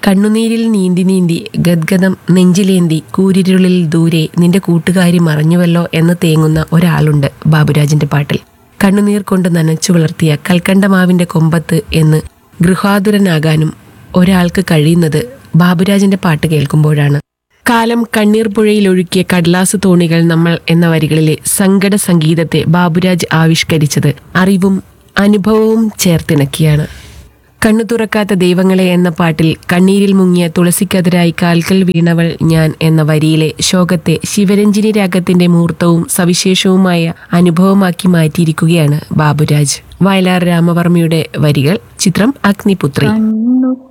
കണ്ണുനീരിൽ നീന്തി നീന്തി ഗദ്ഗദം നെഞ്ചിലേന്തി കൂരിരുളിൽ ദൂരെ നിന്റെ കൂട്ടുകാരി മറഞ്ഞുവല്ലോ എന്ന് തേങ്ങുന്ന ഒരാളുണ്ട് ബാബുരാജിന്റെ പാട്ടിൽ കണ്ണുനീർ കൊണ്ട് നനച്ചു വളർത്തിയ കൽക്കണ്ടമാവിന്റെ കൊമ്പത്ത് എന്ന് ഗൃഹാതുരനാകാനും ഒരാൾക്ക് കഴിയുന്നത് ബാബുരാജിന്റെ പാട്ട് കേൾക്കുമ്പോഴാണ് കാലം കണ്ണീർ പുഴയിൽ ഒഴുക്കിയ കടലാസ് തോണികൾ നമ്മൾ എന്ന വരികളിലെ സങ്കട സംഗീതത്തെ ബാബുരാജ് ആവിഷ്കരിച്ചത് അറിവും അനുഭവവും ചേർത്തിണക്കിയാണ് കണ്ണു തുറക്കാത്ത ദൈവങ്ങളെ എന്ന പാട്ടിൽ കണ്ണീരിൽ മുങ്ങിയ തുളസിക്കതിരായി കാൽക്കൽ വീണവൾ ഞാൻ എന്ന വരിയിലെ ശോകത്തെ ശിവരഞ്ജിനി രാഗത്തിന്റെ മൂർത്തവും സവിശേഷവുമായ അനുഭവമാക്കി മാറ്റിയിരിക്കുകയാണ് ബാബുരാജ് വയലാർ രാമവർമ്മയുടെ വരികൾ ചിത്രം അഗ്നിപുത്രി കണ്ണു